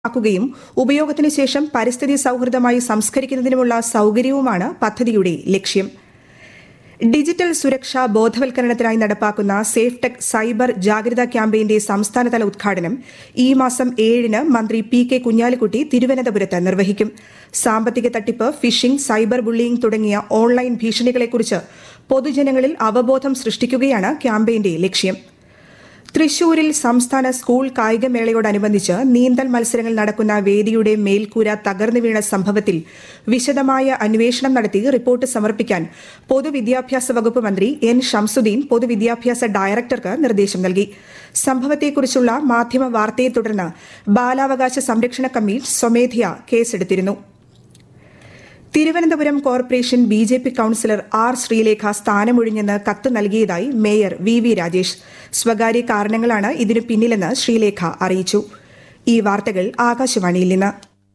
ആക്കുകയും ഉപയോഗത്തിന് ശേഷം പരിസ്ഥിതി സൌഹൃദമായി സംസ്കരിക്കുന്നതിനുമുള്ള സൌകര്യവുമാണ് പദ്ധതിയുടെ ലക്ഷ്യം ഡിജിറ്റൽ സുരക്ഷാ ബോധവൽക്കരണത്തിനായി നടപ്പാക്കുന്ന സേഫ് ടെക് സൈബർ ജാഗ്രതാ ക്യാമ്പയിന്റെ സംസ്ഥാനതല ഉദ്ഘാടനം ഈ മാസം ഏഴിന് മന്ത്രി പി കെ കുഞ്ഞാലിക്കുട്ടി തിരുവനന്തപുരത്ത് നിർവഹിക്കും സാമ്പത്തിക തട്ടിപ്പ് ഫിഷിംഗ് സൈബർ ബുള്ളിയിംഗ് തുടങ്ങിയ ഓൺലൈൻ ഭീഷണികളെക്കുറിച്ച് പൊതുജനങ്ങളിൽ അവബോധം സൃഷ്ടിക്കുകയാണ് ക്യാമ്പയിന്റെ ലക്ഷ്യം തൃശൂരിൽ സംസ്ഥാന സ്കൂൾ കായികമേളയോടനുബന്ധിച്ച് നീന്തൽ മത്സരങ്ങൾ നടക്കുന്ന വേദിയുടെ മേൽക്കൂര തകർന്നു വീണ സംഭവത്തിൽ വിശദമായ അന്വേഷണം നടത്തി റിപ്പോർട്ട് സമർപ്പിക്കാൻ പൊതുവിദ്യാഭ്യാസ വകുപ്പ് മന്ത്രി എൻ ഷംസുദ്ദീൻ പൊതുവിദ്യാഭ്യാസ ഡയറക്ടർക്ക് നിർദ്ദേശം നൽകി സംഭവത്തെക്കുറിച്ചുള്ള മാധ്യമ വാർത്തയെ തുടർന്ന് ബാലാവകാശ സംരക്ഷണ കമ്മീഷൻ സ്വമേധയാ കേസെടുത്തിരുന്നു Thiruvananthapuram corporation B J P councillor R Sreelekha സ്ഥാനമൊഴിഞ്ഞെന്ന് കത്ത് നൽകിയതായി മേയർ വി വി രാജേഷ് സ്വകാര്യ കാരണങ്ങളാണ് ഇതിനു പിന്നിലെന്ന് ശ്രീലേഖ അറിയിച്ചു ഈ വാർത്തകൾ ആകാശവാണിയിൽ നിന്ന്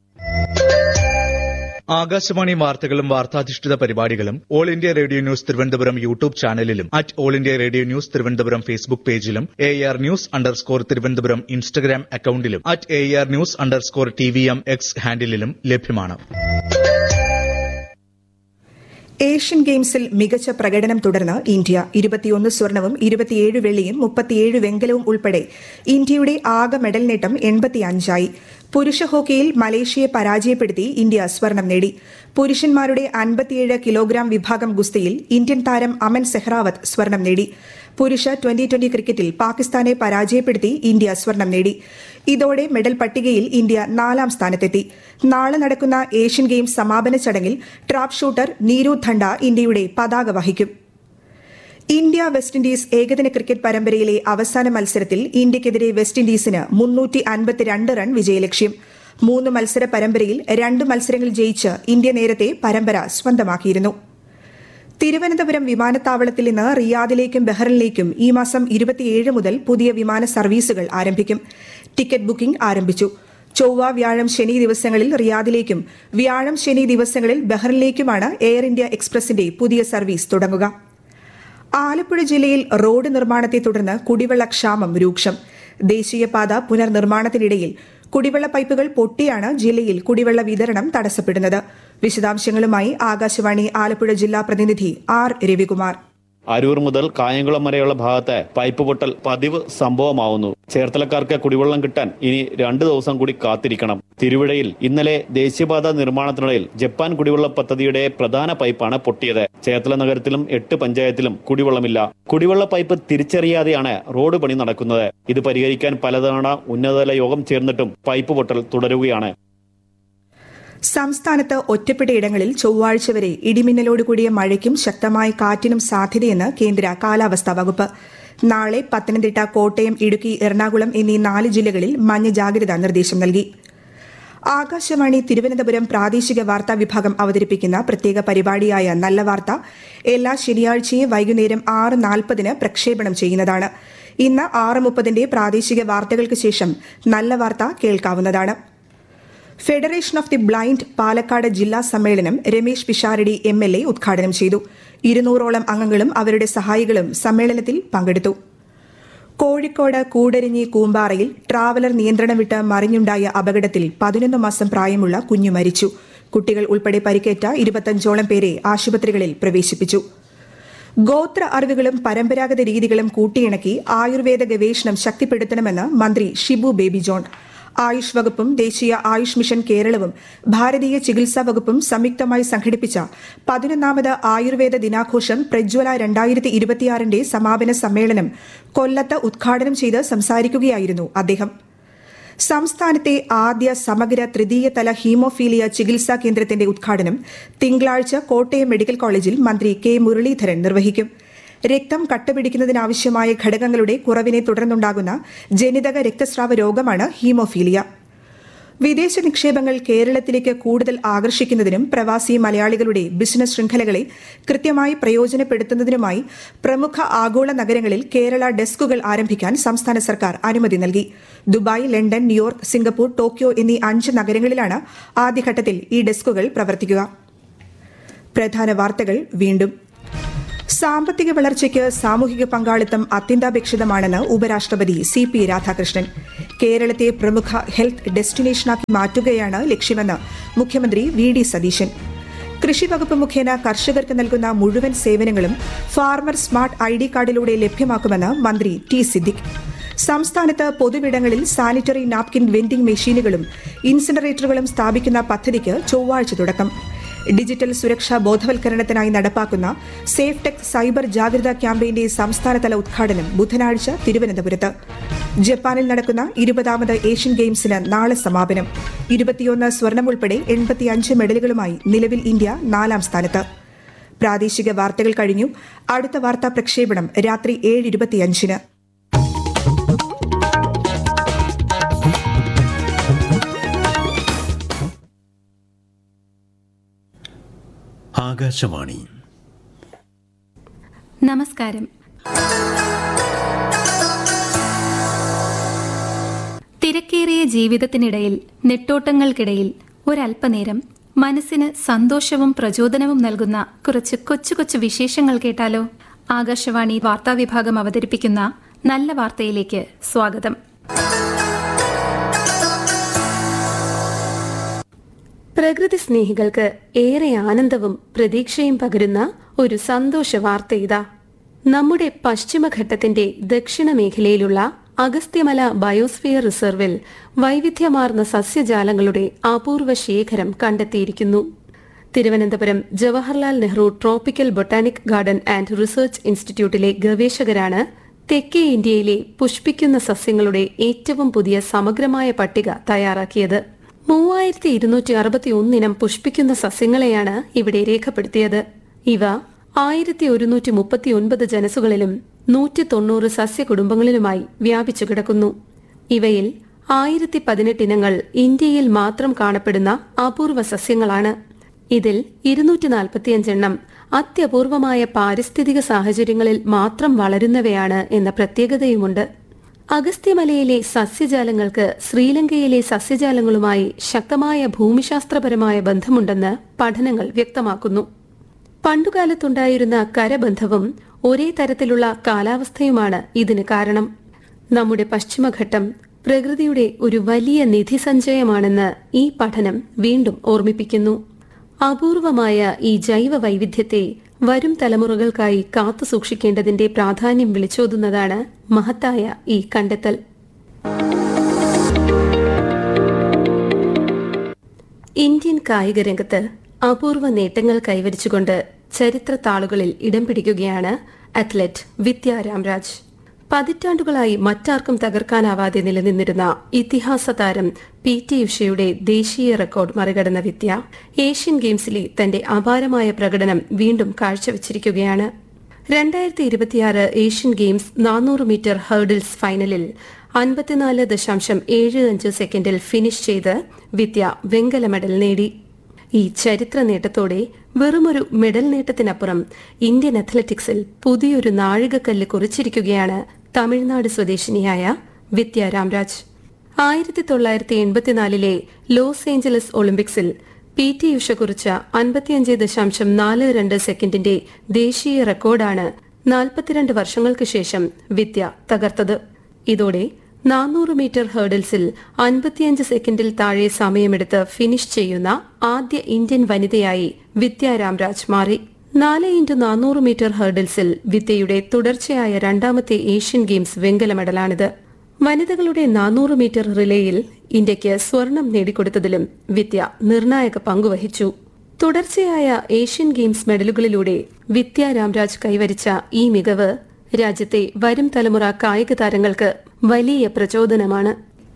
ആകാശവാണി വാർത്തകളും വാർത്താധിഷ്ഠിത പരിപാടികളും All India Radio News Thiruvananthapuram YouTube ചാനലിലും at All India Radio News Thiruvananthapuram Facebook പേജിലും A R news underscore Thiruvananthapuram Instagram അക്കൌണ്ടിലും at A R news underscore T V M X ഹാൻഡിലും ലഭ്യമാണ് ഏഷ്യൻ ഗെയിംസിൽ മികച്ച പ്രകടനം തുടർന്ന് ഇന്ത്യ ഇരുപത്തിയൊന്ന് സ്വർണവും ഇരുപത്തിയേഴ് വെള്ളിയും മുപ്പത്തിയേഴ് വെങ്കലവും ഉൾപ്പെടെ ഇന്ത്യയുടെ ആകെ മെഡൽ നേട്ടം എൺപത്തിയഞ്ചായി പുരുഷ ഹോക്കിയിൽ മലേഷ്യയെ പരാജയപ്പെടുത്തി ഇന്ത്യ സ്വർണം നേടി പുരുഷന്മാരുടെ അൻപത്തിയേഴ് കിലോഗ്രാം വിഭാഗം ഗുസ്തിയിൽ ഇന്ത്യൻ താരം അമൻ സെഹ്റാവത്ത് സ്വർണം നേടി പുരുഷ ട്വന്റി ട്വന്റി ക്രിക്കറ്റിൽ പാകിസ്ഥാനെ പരാജയപ്പെടുത്തി ഇന്ത്യ സ്വർണം നേടി ഇതോടെ മെഡൽ പട്ടികയിൽ ഇന്ത്യ നാലാം സ്ഥാനത്തെത്തി നാളെ നടക്കുന്ന ഏഷ്യൻ ഗെയിംസ് സമാപന ചടങ്ങിൽ ട്രാപ്പ് ഷൂട്ടർ നീരു ധണ്ട ഇന്ത്യയുടെ പതാക വഹിക്കും ഇന്ത്യ വെസ്റ്റ് ഇൻഡീസ് ഏകദിന ക്രിക്കറ്റ് പരമ്പരയിലെ അവസാന മത്സരത്തിൽ ഇന്ത്യയ്ക്കെതിരെ വെസ്റ്റ് ഇൻഡീസിന് മുന്നൂറ്റി അൻപത്തിരണ്ട് റൺ വിജയലക്ഷ്യം മൂന്ന് മത്സര പരമ്പരയിൽ രണ്ട് മത്സരങ്ങൾ ജയിച്ച് ഇന്ത്യ നേരത്തെ പരമ്പര സ്വന്തമാക്കിയിരുന്നു തിരുവനന്തപുരം വിമാനത്താവളത്തിൽ നിന്ന് റിയാദിലേക്കും ബഹ്റിനിലേക്കും ഈ മാസം ഇരുപത്തിയേഴ് മുതൽ പുതിയ വിമാന സർവീസുകൾ ആരംഭിക്കും ടിക്കറ്റ് ബുക്കിംഗ് ആരംഭിച്ചു ചൊവ്വ വ്യാഴം ശനി ദിവസങ്ങളിൽ റിയാദിലേക്കും വ്യാഴം ശനി ദിവസങ്ങളിൽ ബഹ്റിനിലേക്കുമാണ് എയർ ഇന്ത്യ എക്സ്പ്രസിന്റെ പുതിയ സർവീസ് തുടങ്ങുക ആലപ്പുഴ ജില്ലയിൽ റോഡ് നിർമ്മാണത്തെ തുടർന്ന് കുടിവെള്ള ക്ഷാമം രൂക്ഷം ദേശീയപാത പുനർനിർമ്മാണത്തിനിടയിൽ കുടിവെള്ള പൈപ്പുകൾ പൊട്ടിയാണ് ജില്ലയിൽ കുടിവെള്ള വിതരണം തടസ്സപ്പെടുന്നത് വിശദാംശങ്ങളുമായി ആകാശവാണി ആലപ്പുഴ ജില്ലാ പ്രതിനിധി ആർ രവികുമാർ അരൂർ മുതൽ കായംകുളം വരെയുള്ള ഭാഗത്ത് പൈപ്പ് പൊട്ടൽ പതിവ് സംഭവമാവുന്നു ചേർത്തലക്കാർക്ക് കുടിവെള്ളം കിട്ടാൻ ഇനി രണ്ടു ദിവസം കൂടി കാത്തിരിക്കണം തിരുവിഴയിൽ ഇന്നലെ ദേശീയപാത നിർമ്മാണത്തിനിടയിൽ ജപ്പാൻ കുടിവെള്ള പദ്ധതിയുടെ പ്രധാന പൈപ്പാണ് പൊട്ടിയത് ചേർത്തല നഗരത്തിലും എട്ട് പഞ്ചായത്തിലും കുടിവെള്ളമില്ല കുടിവെള്ള പൈപ്പ് തിരിച്ചറിയാതെയാണ് റോഡ് പണി നടക്കുന്നത് ഇത് പരിഹരിക്കാൻ പലതവണ ഉന്നതതല യോഗം ചേർന്നിട്ടും പൈപ്പ് പൊട്ടൽ തുടരുകയാണ് സംസ്ഥാനത്ത് ഒറ്റപ്പെട്ടയിടങ്ങളിൽ ചൊവ്വാഴ്ച വരെ ഇടിമിന്നലോട് കൂടിയ മഴയ്ക്കും ശക്തമായ കാറ്റിനും സാധ്യതയെന്ന് കേന്ദ്ര കാലാവസ്ഥാ വകുപ്പ് നാളെ പത്തനംതിട്ട കോട്ടയം ഇടുക്കി എറണാകുളം എന്നീ നാല് ജില്ലകളിൽ മഞ്ഞ ജാഗ്രതാ നിർദ്ദേശം നൽകി ആകാശവാണി തിരുവനന്തപുരം പ്രാദേശിക വാർത്താ വിഭാഗം അവതരിപ്പിക്കുന്ന പ്രത്യേക പരിപാടിയായ നല്ല വാർത്ത എല്ലാ ശനിയാഴ്ചയും വൈകുന്നേരം ആറ് നാൽപ്പതിന് പ്രക്ഷേപണം ചെയ്യുന്നതാണ് ഇന്ന് ആറ് മുപ്പതിന്റെ പ്രാദേശിക വാർത്തകൾക്ക് ശേഷം നല്ല വാർത്ത കേൾക്കാവുന്നതാണ് federation of the blind Palakkad ജില്ലാ സമ്മേളനം Ramesh Pisharody M L A ഉദ്ഘാടനം ചെയ്തു ഇരുന്നൂറോളം അംഗങ്ങളും അവരുടെ സഹായികളും സമ്മേളനത്തിൽ പങ്കെടുത്തു കോഴിക്കോട് കൂടരിഞ്ഞി കൂമ്പാറയിൽ ട്രാവലർ നിയന്ത്രണം വിട്ട് മറിഞ്ഞുണ്ടായ അപകടത്തിൽ പതിനൊന്ന് മാസം പ്രായമുള്ള കുഞ്ഞു മരിച്ചു കുട്ടികൾ ഉൾപ്പെടെ പരിക്കേറ്റ ഇരുപത്തഞ്ചോളം പേരെ ആശുപത്രികളിൽ പ്രവേശിപ്പിച്ചു ഗോത്ര അറിവുകളും പരമ്പരാഗത രീതികളും കൂട്ടിയിണക്കി ആയുർവേദ ഗവേഷണം ശക്തിപ്പെടുത്തണമെന്ന് മന്ത്രി ഷിബു ബേബി ജോൺ ആയുഷ് വകുപ്പും ദേശീയ ആയുഷ് മിഷൻ കേരളവും ഭാരതീയ ചികിത്സാ വകുപ്പും സംയുക്തമായി സംഘടിപ്പിച്ച പതിനൊന്നാമത് ആയുർവേദ ദിനാഘോഷം പ്രജ്വല രണ്ടായിരത്തി ഇരുപത്തിയാറിന്റെ സമാപന സമ്മേളനം കൊല്ലത്ത് ഉദ്ഘാടനം ചെയ്ത് സംസാരിക്കുകയായിരുന്നു അദ്ദേഹം സംസ്ഥാനത്തെ ആദ്യ സമഗ്ര തൃതീയ തല ഹീമോഫീലിയ ചികിത്സാ കേന്ദ്രത്തിന്റെ ഉദ്ഘാടനം തിങ്കളാഴ്ച കോട്ടയം മെഡിക്കൽ കോളേജിൽ മന്ത്രി കെ മുരളീധരൻ നിർവഹിക്കും രക്തം കട്ടപിടിക്കുന്നതിനാവശ്യമായ ഘടകങ്ങളുടെ കുറവിനെ തുടർന്നുണ്ടാകുന്ന ജനിതക രക്തസ്രാവ രോഗമാണ് ഹീമോഫീലിയ വിദേശ നിക്ഷേപങ്ങൾ കേരളത്തിലേക്ക് കൂടുതൽ ആകർഷിക്കുന്നതിനും പ്രവാസി മലയാളികളുടെ ബിസിനസ് ശൃംഖലകളെ കൃത്യമായി പ്രയോജനപ്പെടുത്തുന്നതിനുമായി പ്രമുഖ ആഗോള നഗരങ്ങളിൽ കേരള ഡെസ്കുകൾ ആരംഭിക്കാൻ സംസ്ഥാന സർക്കാർ അനുമതി നൽകി Dubai London New York Singapore Tokyo എന്നീ അഞ്ച് നഗരങ്ങളിലാണ് ആദ്യഘട്ടത്തിൽ ഈ ഡെസ്കുകൾ പ്രവർത്തിക്കുക പ്രധാന വാർത്തകൾ വീണ്ടും സാമ്പത്തിക വളർച്ചയ്ക്ക് സാമൂഹിക പങ്കാളിത്തം അത്യന്താപേക്ഷിതമാണെന്ന് ഉപരാഷ്ട്രപതി സി പി രാധാകൃഷ്ണൻ കേരളത്തെ പ്രമുഖ ഹെൽത്ത് ഡെസ്റ്റിനേഷനാക്കി മാറ്റുകയാണ് ലക്ഷ്യമെന്ന് മുഖ്യമന്ത്രി വി ഡി സതീശൻ കൃഷി വകുപ്പ് മുഖേന കർഷകർക്ക് നൽകുന്ന മുഴുവൻ സേവനങ്ങളും ഫാർമർ സ്മാർട്ട് ഐ ഡി കാർഡിലൂടെ ലഭ്യമാക്കുമെന്ന് മന്ത്രി ടി സിദ്ദിഖ് സംസ്ഥാനത്ത് പൊതുവിടങ്ങളിൽ സാനിറ്ററി നാപ്കിൻ വെൻഡിംഗ് മെഷീനുകളും ഇൻസിനറേറ്ററുകളും സ്ഥാപിക്കുന്ന പദ്ധതിക്ക് ചൊവ്വാഴ്ച തുടക്കം ഡിജിറ്റൽ സുരക്ഷാ ബോധവൽക്കരണത്തിനായി നടപ്പാക്കുന്ന സേഫ് ടെക് സൈബർ ജാഗ്രതാ ക്യാമ്പയിന്റെ സംസ്ഥാനതല ഉദ്ഘാടനം ബുധനാഴ്ച തിരുവനന്തപുരത്ത് ജപ്പാനിൽ നടക്കുന്ന ഇരുപതാമത് ഏഷ്യൻ ഗെയിംസിന് നാളെ സമാപനം ഇരുപത്തിയൊന്ന് സ്വർണം ഉൾപ്പെടെ എൺപത്തിയഞ്ച് മെഡലുകളുമായി നിലവിൽ ഇന്ത്യ നാലാം സ്ഥാനത്ത് പ്രാദേശിക വാർത്തകൾ കഴിഞ്ഞു അടുത്ത വാർത്താ പ്രക്ഷേപണം രാത്രി ഏഴ് ഇരുപത്തിയഞ്ചിന് ആകാശവാണി നമസ്കാരം തിരക്കേറിയ ജീവിതത്തിനിടയിൽ നെട്ടോട്ടങ്ങൾക്കിടയിൽ ഒരല്പനേരം മനസ്സിന് സന്തോഷവും പ്രചോദനവും നൽകുന്ന കുറച്ച് കൊച്ചു കൊച്ചു വിശേഷങ്ങൾ കേട്ടാലോ ആകാശവാണി വാർത്താവിഭാഗം അവതരിപ്പിക്കുന്ന നല്ല വാർത്തയിലേക്ക് സ്വാഗതം പ്രകൃതി സ്നേഹികൾക്ക് ഏറെ ആനന്ദവും പ്രതീക്ഷയും പകരുന്ന ഒരു സന്തോഷ വാർത്ത ഇതാ നമ്മുടെ പശ്ചിമഘട്ടത്തിന്റെ ദക്ഷിണ മേഖലയിലുള്ള അഗസ്ത്യമല ബയോസ്ഫിയർ റിസർവിൽ വൈവിധ്യമാർന്ന സസ്യജാലങ്ങളുടെ അപൂർവ ശേഖരം കണ്ടെത്തിയിരിക്കുന്നു Thiruvananthapuram Jawaharlal Nehru tropical botanic garden and research ഇൻസ്റ്റിറ്റ്യൂട്ടിലെ ഗവേഷകരാണ് തെക്കേ ഇന്ത്യയിലെ പുഷ്പിക്കുന്ന സസ്യങ്ങളുടെ ഏറ്റവും പുതിയ സമഗ്രമായ പട്ടിക തയ്യാറാക്കിയത് മൂവായിരത്തി ഇരുന്നൂറ്റി അറുപത്തി ഒന്നിനം പുഷ്പിക്കുന്ന സസ്യങ്ങളെയാണ് ഇവിടെ രേഖപ്പെടുത്തിയത് ഇവ ആയിരത്തി ഒരുന്നൂറ്റി മുപ്പത്തി ഒൻപത് ജനസുകളിലും നൂറ്റി തൊണ്ണൂറ് സസ്യകുടുംബങ്ങളിലുമായി വ്യാപിച്ചു കിടക്കുന്നു ഇവയിൽ ആയിരത്തി പതിനെട്ട് ഇനങ്ങൾ ഇന്ത്യയിൽ മാത്രം കാണപ്പെടുന്ന അപൂർവ സസ്യങ്ങളാണ് ഇതിൽ ഇരുന്നൂറ്റി നാൽപ്പത്തിയഞ്ചെണ്ണം അത്യപൂർവമായ പാരിസ്ഥിതിക സാഹചര്യങ്ങളിൽ മാത്രം വളരുന്നവയാണ് എന്ന പ്രത്യേകതയുമുണ്ട് അഗസ്ത്യമലയിലെ സസ്യജാലങ്ങൾക്ക് ശ്രീലങ്കയിലെ സസ്യജാലങ്ങളുമായി ശക്തമായ ഭൂമിശാസ്ത്രപരമായ ബന്ധമുണ്ടെന്ന് പഠനങ്ങൾ വ്യക്തമാക്കുന്നു പണ്ടുകാലത്തുണ്ടായിരുന്ന കരബന്ധവും ഒരേ തരത്തിലുള്ള കാലാവസ്ഥയുമാണ് ഇതിന് കാരണം നമ്മുടെ പശ്ചിമഘട്ടം പ്രകൃതിയുടെ ഒരു വലിയ നിധി സഞ്ചയമാണെന്ന് ഈ പഠനം വീണ്ടും ഓർമ്മിപ്പിക്കുന്നു അപൂർവമായ ഈ ജൈവ വൈവിധ്യത്തെ വരും തലമുറകൾക്കായി കാത്തു സൂക്ഷിക്കേണ്ടതിന്റെ പ്രാധാന്യം വിളിച്ചോതുന്നതാണ് മഹത്തായ ഈ കണ്ടെത്തൽ ഇന്ത്യൻ കായിക രംഗത്ത് അപൂർവ നേട്ടങ്ങൾ കൈവരിച്ചുകൊണ്ട് ചരിത്ര താളുകളിൽ ഇടം പിടിക്കുകയാണ് അത്ലറ്റ് വിദ്യ രാംരാജ് പതിറ്റാണ്ടുകളായി മറ്റാർക്കും തകർക്കാനാവാതെ നിലനിന്നിരുന്ന ഇതിഹാസ താരം പി ടി ഉഷയുടെ ദേശീയ റെക്കോർഡ് മറികടന്ന വിദ്യ ഏഷ്യൻ ഗെയിംസിലെ തന്റെ അപാരമായ പ്രകടനം വീണ്ടും കാഴ്ചവെച്ചിരിക്കുകയാണ് രണ്ടായിരത്തി ഇരുപത്തിയാറ് ഏഷ്യൻ ഗെയിംസ് നാനൂറ് മീറ്റർ ഹേർഡിൽസ് ഫൈനലിൽ അൻപത്തിനാല് ദശാംശം ഏഴ് അഞ്ച് സെക്കൻഡിൽ ഫിനിഷ് ചെയ്ത് വിദ്യ വെങ്കല മെഡൽ നേടി ഈ ചരിത്ര നേട്ടത്തോടെ വെറുമൊരു മെഡൽ നേട്ടത്തിനപ്പുറം ഇന്ത്യൻ അത്ലറ്റിക്സിൽ പുതിയൊരു നാഴികക്കല്ല് കുറിച്ചിരിക്കുകയാണ് തമിഴ്നാട് സ്വദേശിനിയായ വിദ്യ രാംരാജ് ആയിരത്തി തൊള്ളായിരത്തി എൺപത്തിനാലിലെ ലോസ് ഏഞ്ചലസ് ഒളിമ്പിക്സിൽ പി ടി ഉഷ കുറിച്ച അൻപത്തിയഞ്ച് ദശാംശം നാല് രണ്ട് സെക്കൻഡിന്റെ ദേശീയ റെക്കോർഡാണ് നാൽപ്പത്തിരണ്ട് വർഷങ്ങൾക്ക് ശേഷം വിദ്യ തകർത്തത് ഇതോടെ നാനൂറ് മീറ്റർ ഹേർഡിൽസിൽ അൻപത്തിയഞ്ച് സെക്കൻഡിൽ താഴെ സമയമെടുത്ത് ഫിനിഷ് ചെയ്യുന്ന ആദ്യ ഇന്ത്യൻ വനിതയായി വിദ്യ രാംരാജ് മാറി നാല് ഇൻറ്റു നാനൂറ് മീറ്റർ ഹേർഡിൽസിൽ വിദ്യയുടെ തുടർച്ചയായ രണ്ടാമത്തെ ഏഷ്യൻ ഗെയിംസ് വെങ്കല മെഡലാണിത് വനിതകളുടെ നാനൂറ് മീറ്റർ റിലേയിൽ ഇന്ത്യയ്ക്ക് സ്വർണം നേടിക്കൊടുത്തതിലും വിദ്യ നിർണായക പങ്കുവഹിച്ചു തുടർച്ചയായ ഏഷ്യൻ ഗെയിംസ് മെഡലുകളിലൂടെ വിദ്യ രാംരാജ് കൈവരിച്ച ഈ മികവ് രാജ്യത്തെ വരും തലമുറ കായിക താരങ്ങൾക്ക് വലിയ പ്രചോദനമാണ്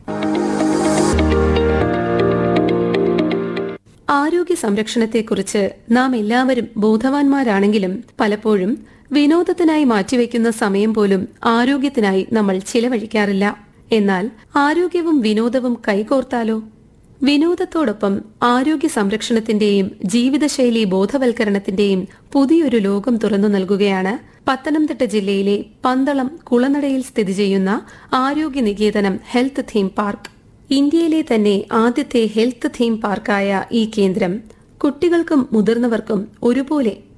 ആരോഗ്യ സംരക്ഷണത്തെക്കുറിച്ച് നാം എല്ലാവരും ബോധവാന്മാരാണെങ്കിലും പലപ്പോഴും വിനോദത്തിനായി മാറ്റിവെക്കുന്ന സമയം പോലും ആരോഗ്യത്തിനായി നമ്മൾ ചിലവഴിക്കാറില്ല എന്നാൽ ആരോഗ്യവും വിനോദവും കൈകോർത്താലോ വിനോദത്തോടൊപ്പം ആരോഗ്യ സംരക്ഷണത്തിന്റെയും ജീവിതശൈലി ബോധവൽക്കരണത്തിന്റെയും പുതിയൊരു ലോകം തുറന്നു നൽകുകയാണ് പത്തനംതിട്ട ജില്ലയിലെ പന്തളം കുളനടയിൽ സ്ഥിതി ചെയ്യുന്ന ആരോഗ്യ നികേതനം ഹെൽത്ത് തീം പാർക്ക് ഇന്ത്യയിലെ തന്നെ ആദ്യത്തെ ഹെൽത്ത് തീം പാർക്കായ ഈ കേന്ദ്രം കുട്ടികൾക്കും മുതിർന്നവർക്കും ഒരുപോലെ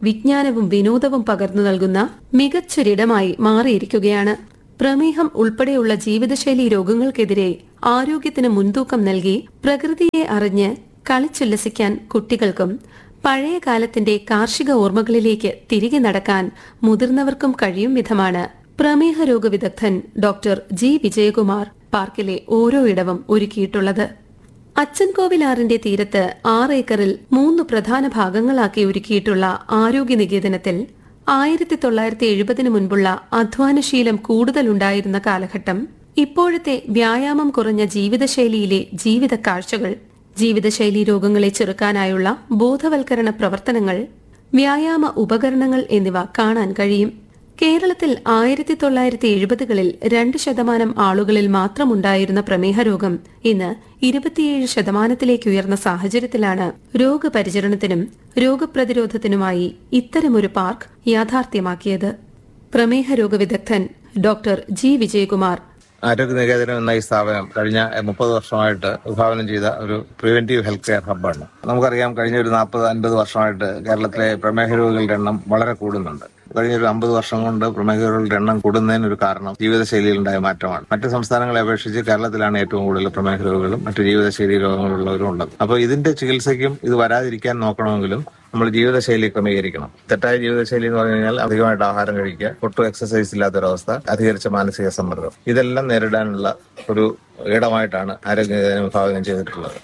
വിജ്ഞാനവും വിനോദവും പകർന്നു നൽകുന്ന മികച്ചൊരിടമായി മാറിയിരിക്കുകയാണ് പ്രമേഹം ഉൾപ്പെടെയുള്ള ജീവിതശൈലി രോഗങ്ങൾക്കെതിരെ ആരോഗ്യത്തിന് മുൻതൂക്കം നൽകി പ്രകൃതിയെ അറിഞ്ഞ് കളിച്ചുല്ലസിക്കാൻ കുട്ടികൾക്കും പഴയ കാലത്തിന്റെ കാർഷിക ഓർമ്മകളിലേക്ക് തിരികെ നടക്കാൻ മുതിർന്നവർക്കും കഴിയും വിധമാണ് പ്രമേഹ രോഗ വിദഗ്ധൻ ഡോക്ടർ ജി വിജയകുമാർ പാർക്കിലെ ഓരോ ഇടവും ഒരുക്കിയിട്ടുള്ളത് അച്ചൻകോവിലാറിന്റെ തീരത്ത് ആറ് ഏക്കറിൽ മൂന്ന് പ്രധാന ഭാഗങ്ങളാക്കി ഒരുക്കിയിട്ടുള്ള ആരോഗ്യ നികേതനത്തിൽ ആയിരത്തി തൊള്ളായിരത്തി എഴുപതിനു മുൻപുള്ള അധ്വാനശീലം കൂടുതലുണ്ടായിരുന്ന കാലഘട്ടം ഇപ്പോഴത്തെ വ്യായാമം കുറഞ്ഞ ജീവിതശൈലിയിലെ ജീവിത കാഴ്ചകൾ ജീവിതശൈലി രോഗങ്ങളെ ചെറുക്കാനായുള്ള ബോധവൽക്കരണ പ്രവർത്തനങ്ങൾ വ്യായാമ ഉപകരണങ്ങൾ എന്നിവ കാണാൻ കഴിയും കേരളത്തിൽ ആയിരത്തി തൊള്ളായിരത്തി എഴുപതുകളിൽ രണ്ട് ശതമാനം ആളുകളിൽ മാത്രമുണ്ടായിരുന്ന പ്രമേഹ രോഗം ഇന്ന് ഇരുപത്തിയേഴ് ശതമാനത്തിലേക്ക് ഉയർന്ന സാഹചര്യത്തിലാണ് രോഗപരിചരണത്തിനും രോഗപ്രതിരോധത്തിനുമായി ഇത്തരമൊരു പാർക്ക് യാഥാർത്ഥ്യമാക്കിയത് പ്രമേഹ രോഗ വിദഗ്ധൻ ഡോക്ടർ ജി വിജയകുമാർ ആരോഗ്യ നികേതനം എന്ന ഈ സ്ഥാപനം കഴിഞ്ഞ മുപ്പത് വർഷമായിട്ട് വിഭാവനം ചെയ്ത ഒരു പ്രിവെന്റീവ് ഹെൽത്ത് കെയർ ഹബ്ബാണ് നമുക്കറിയാം കഴിഞ്ഞ ഒരു നാൽപ്പത് അൻപത് വർഷമായിട്ട് കേരളത്തിലെ പ്രമേഹ രോഗികളുടെ എണ്ണം വളരെ കൂടുന്നുണ്ട് കഴിഞ്ഞ ഒരു അമ്പത് വർഷം കൊണ്ട് പ്രമേഹ രോഗികളുടെ എണ്ണം കൂടുന്നതിന് ഒരു കാരണം ജീവിതശൈലിയിൽ ഉണ്ടായ മാറ്റമാണ് മറ്റ് സംസ്ഥാനങ്ങളെ അപേക്ഷിച്ച് കേരളത്തിലാണ് ഏറ്റവും കൂടുതൽ പ്രമേഹ രോഗികളും മറ്റു ജീവിതശൈലി രോഗങ്ങളുള്ളവരും ഉള്ളത് അപ്പോൾ ഇതിന്റെ ചികിത്സയ്ക്കും ഇത് വരാതിരിക്കാൻ നോക്കണമെങ്കിലും നമ്മൾ ജീവിതശൈലി ക്രമീകരിക്കണം തെറ്റായ ജീവിതശൈലി എന്ന് പറഞ്ഞു കഴിഞ്ഞാൽ അധികമായിട്ട് ആഹാരം കഴിക്കുക ഒട്ടും എക്സസൈസ് ഇല്ലാത്തൊരവസ്ഥ അധികരിച്ച മാനസിക സമ്മർദ്ദം ഇതെല്ലാം നേരിടാനുള്ള ഒരു ഇടമായിട്ടാണ് ആരോഗ്യ വിഭാഗം ചെയ്തിട്ടുള്ളത്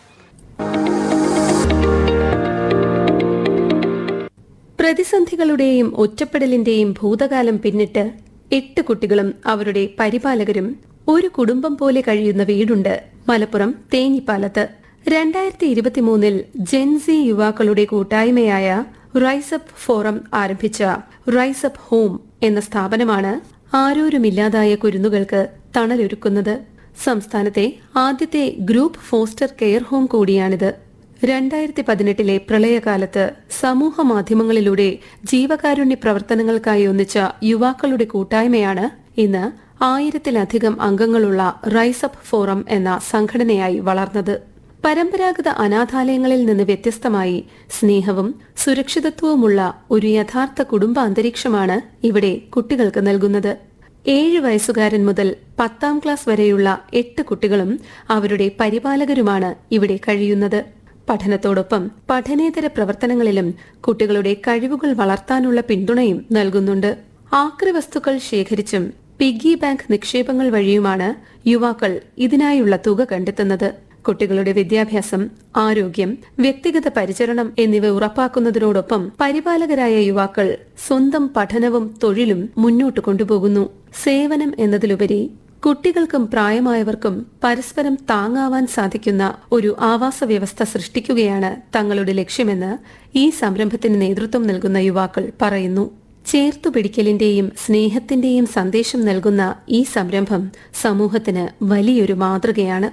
പ്രതിസന്ധികളുടെയും ഒറ്റപ്പെടലിന്റെയും ഭൂതകാലം പിന്നിട്ട് എട്ട് കുട്ടികളും അവരുടെ പരിപാലകരും ഒരു കുടുംബം പോലെ കഴിയുന്ന വീടുണ്ട് മലപ്പുറം തേഞ്ഞിപ്പാലത്ത് രണ്ടായിരത്തി ഇരുപത്തിമൂന്നിൽ ജെൻസി യുവാക്കളുടെ കൂട്ടായ്മയായ റൈസപ്പ് ഫോറം ആരംഭിച്ച റൈസപ്പ് ഹോം എന്ന സ്ഥാപനമാണ് ആരോരുമില്ലാതായ കുരുന്നുകൾക്ക് തണലൊരുക്കുന്നത് സംസ്ഥാനത്തെ ആദ്യത്തെ ഗ്രൂപ്പ് ഫോസ്റ്റർ കെയർ ഹോം കൂടിയാണിത് രണ്ടായിരത്തി പതിനെട്ടിലെ പ്രളയകാലത്ത് സമൂഹ മാധ്യമങ്ങളിലൂടെ ജീവകാരുണ്യ പ്രവർത്തനങ്ങൾക്കായി ഒന്നിച്ച യുവാക്കളുടെ കൂട്ടായ്മയാണ് ഇന്ന് ആയിരത്തിലധികം അംഗങ്ങളുള്ള റൈസപ്പ് ഫോറം എന്ന സംഘടനയായി വളർന്നത് പരമ്പരാഗത അനാഥാലയങ്ങളിൽ നിന്ന് വ്യത്യസ്തമായി സ്നേഹവും സുരക്ഷിതത്വവുമുള്ള ഒരു യഥാർത്ഥ കുടുംബ അന്തരീക്ഷമാണ് ഇവിടെ കുട്ടികൾക്ക് നൽകുന്നത് ഏഴ് വയസ്സുകാരൻ മുതൽ പത്താം ക്ലാസ് വരെയുള്ള എട്ട് കുട്ടികളും അവരുടെ പരിപാലകരുമാണ് ഇവിടെ കഴിയുന്നത് പഠനത്തോടൊപ്പം പഠനേതര പ്രവർത്തനങ്ങളിലും കുട്ടികളുടെ കഴിവുകൾ വളർത്താനുള്ള പിന്തുണയും നൽകുന്നുണ്ട് ആക്രി വസ്തുക്കൾ ശേഖരിച്ചും പിഗ്ഗി ബാങ്ക് നിക്ഷേപങ്ങൾ വഴിയുമാണ് യുവാക്കൾ ഇതിനായുള്ള തുക കണ്ടെത്തുന്നത് കുട്ടികളുടെ വിദ്യാഭ്യാസം ആരോഗ്യം വ്യക്തിഗത പരിചരണം എന്നിവ ഉറപ്പാക്കുന്നതിനോടൊപ്പം പരിപാലകരായ യുവാക്കൾ സ്വന്തം പഠനവും തൊഴിലും മുന്നോട്ട് കൊണ്ടുപോകുന്നു സേവനം എന്നതിലുപരി കുട്ടികൾക്കും പ്രായമായവർക്കും പരസ്പരം താങ്ങാവാൻ സാധിക്കുന്ന ഒരു ആവാസ വ്യവസ്ഥ സൃഷ്ടിക്കുകയാണ് തങ്ങളുടെ ലക്ഷ്യമെന്ന് ഈ സംരംഭത്തിന് നേതൃത്വം നൽകുന്ന യുവാക്കൾ പറയുന്നു ചേർത്തുപിടിക്കലിന്റെയും സ്നേഹത്തിന്റെയും സന്ദേശം നൽകുന്ന ഈ സംരംഭം സമൂഹത്തിന് വലിയൊരു മാതൃകയാണ്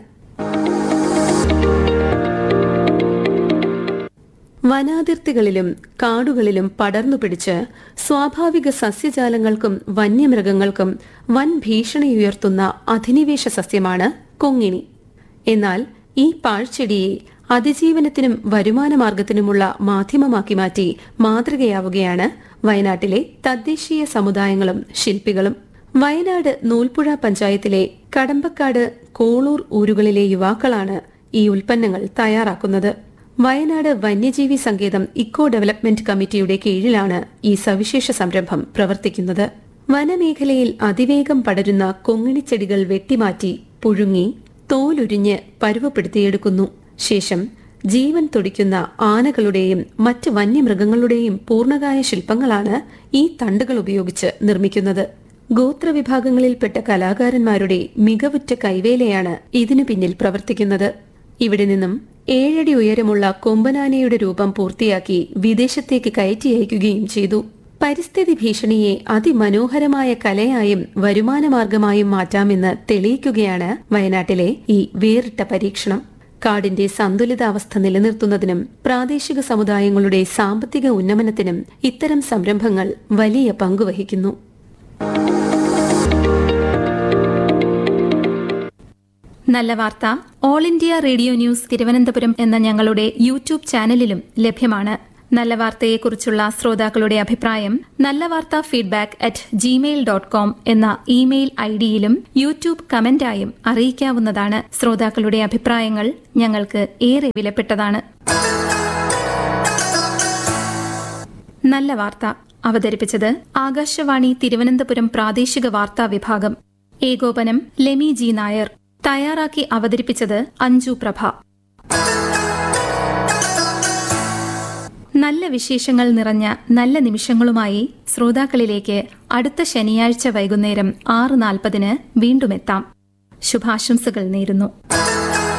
വനാതിർത്തികളിലും കാടുകളിലും പടർന്നു പിടിച്ച് സ്വാഭാവിക സസ്യജാലങ്ങൾക്കും വന്യമൃഗങ്ങൾക്കും വൻ ഭീഷണിയുയർത്തുന്ന അധിനിവേശ സസ്യമാണ് കൊങ്ങിണി എന്നാൽ ഈ പാഴ്ചെടിയെ അതിജീവനത്തിനും വരുമാനമാർഗത്തിനുമുള്ള മാധ്യമമാക്കി മാറ്റി മാതൃകയാവുകയാണ് വയനാട്ടിലെ തദ്ദേശീയ സമുദായങ്ങളും ശില്പികളും വയനാട് നൂൽപ്പുഴ പഞ്ചായത്തിലെ കടമ്പക്കാട് കോളൂർ ഊരുകളിലെ യുവാക്കളാണ് ഈ ഉൽപ്പന്നങ്ങൾ തയ്യാറാക്കുന്നത് വയനാട് വന്യജീവി സങ്കേതം ഇക്കോ ഡെവലപ്മെന്റ് കമ്മിറ്റിയുടെ കീഴിലാണ് ഈ സവിശേഷ സംരംഭം പ്രവർത്തിക്കുന്നത് വനമേഖലയിൽ അതിവേഗം പടരുന്ന കൊങ്ങിണിച്ചെടികൾ വെട്ടിമാറ്റി പുഴുങ്ങി തോലുരിഞ്ഞ് പരുവപ്പെടുത്തിയെടുക്കുന്നു ശേഷം ജീവൻ തുടിക്കുന്ന ആനകളുടെയും മറ്റ് വന്യമൃഗങ്ങളുടെയും പൂർണ്ണകായ ശില്പങ്ങളാണ് ഈ തണ്ടുകൾ ഉപയോഗിച്ച് നിർമ്മിക്കുന്നത് ഗോത്രവിഭാഗങ്ങളിൽപ്പെട്ട കലാകാരന്മാരുടെ മികവുറ്റ കൈവേലയാണ് ഇതിനു പിന്നിൽ പ്രവർത്തിക്കുന്നത് ഇവിടെ നിന്നും ഏഴടി ഉയരമുള്ള കൊമ്പനാനയുടെ രൂപം പൂർത്തിയാക്കി വിദേശത്തേക്ക് കയറ്റി അയക്കുകയും ചെയ്തു പരിസ്ഥിതി ഭീഷണിയെ അതിമനോഹരമായ കലയായും വരുമാനമാർഗമായും മാറ്റാമെന്ന് തെളിയിക്കുകയാണ് വയനാട്ടിലെ ഈ വേറിട്ട പരീക്ഷണം കാടിന്റെ സന്തുലിതാവസ്ഥ നിലനിർത്തുന്നതിനും പ്രാദേശിക സമുദായങ്ങളുടെ സാമ്പത്തിക ഉന്നമനത്തിനും ഇത്തരം സംരംഭങ്ങൾ വലിയ പങ്കുവഹിക്കുന്നു നല്ല വാർത്ത All India Radio News Thiruvananthapuram എന്ന ഞങ്ങളുടെ യൂട്യൂബ് ചാനലിലും ലഭ്യമാണ് നല്ല വാർത്തയെക്കുറിച്ചുള്ള ശ്രോതാക്കളുടെ അഭിപ്രായം നല്ല വാർത്ത feedback at Gmail dot com എന്ന ഇമെയിൽ ഐഡിയിലും യൂട്യൂബ് കമന്റായും അറിയിക്കാവുന്നതാണ് ശ്രോതാക്കളുടെ അഭിപ്രായങ്ങൾ ഞങ്ങൾക്ക് ഏറെ വിലപ്പെട്ടതാണ് നല്ല വാർത്ത അവതരിപ്പിച്ചത് ആകാശവാണി തിരുവനന്തപുരം പ്രാദേശിക വാർത്താ വിഭാഗം ഏകോപനം ലെമി ജി നായർ തയ്യാറാക്കി അവതരിപ്പിച്ചത് അഞ്ജു പ്രഭ നല്ല വിശേഷങ്ങൾ നിറഞ്ഞ നല്ല നിമിഷങ്ങളുമായി ശ്രോതാക്കളിലേക്ക് അടുത്ത ശനിയാഴ്ച വൈകുന്നേരം ആറ് നാൽപ്പതിന് വീണ്ടും എത്താം ശുഭാശംസകൾ നേരുന്നു